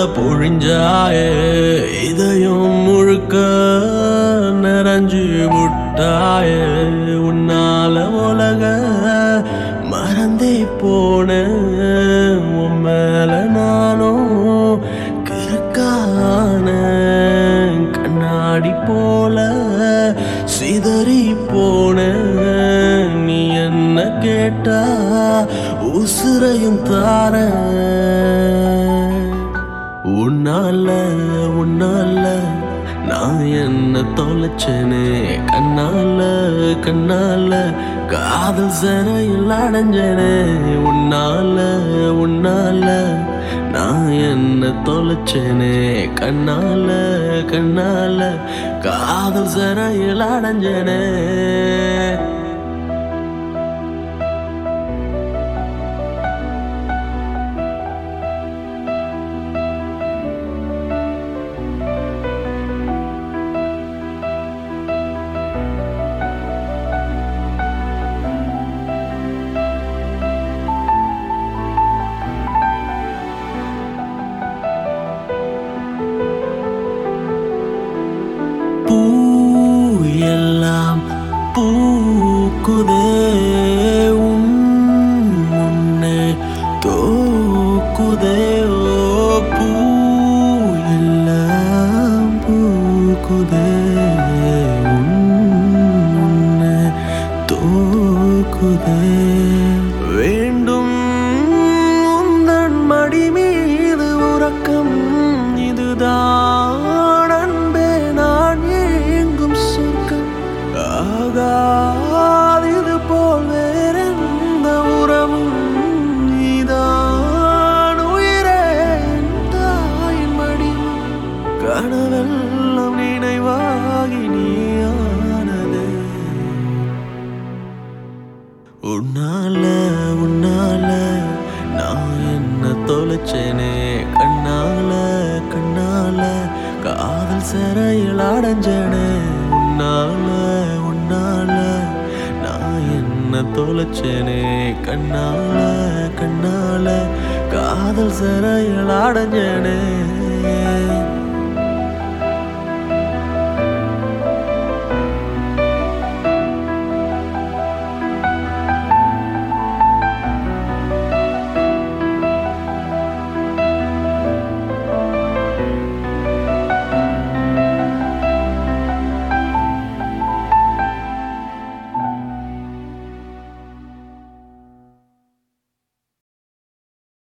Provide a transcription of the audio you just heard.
மழை பொழிஞ்சாயே இதயம் முழுக்க நிறைஞ்சு விட்டாயே உன்னால உலக மறந்தே போன உன் மேல நானும் கிறுக்கான கண்ணாடி போல சிதறி போன நீ என்ன கேட்டா உசுரையும் தார உன்னால உன்னால நான் என்ன தொலைச்சேனே கண்ணால கண்ணால காதல் சிறையில் அடைஞ்சனே உன்னால உன்னால நான் என்ன தொலைச்சேனே கண்ணால கண்ணால காதல் சிறையில் அடைஞ்சனே பூ எல்லாம் பூக்குதே உன் முன்னே தோக்குதே ஓ பூ எல்லாம் பூக்குதே உன் முன்னே தோக்குதே வேண்டும் உந்தன் மடி மீது உறக்கம் இதுதான் அன்பே நான் ஏங்கும் சொர்க்கம் ஆகாதிது போல் வேறெந்த உறவும் நீதான் உயிரே என் தாயின் மடி கனவெல்லாம் நினைவாகி நீயானதே உன்னால உன்னால நான் என்ன தொலைச்சேனே கண்ணால கண்ணால காதல் சிறையில் அடைஞ்சனே உன்னால உன்னால நான் என்ன தொலைச்சேனே கண்ணால கண்ணால காதல் சிறையில் அடைஞ்சனே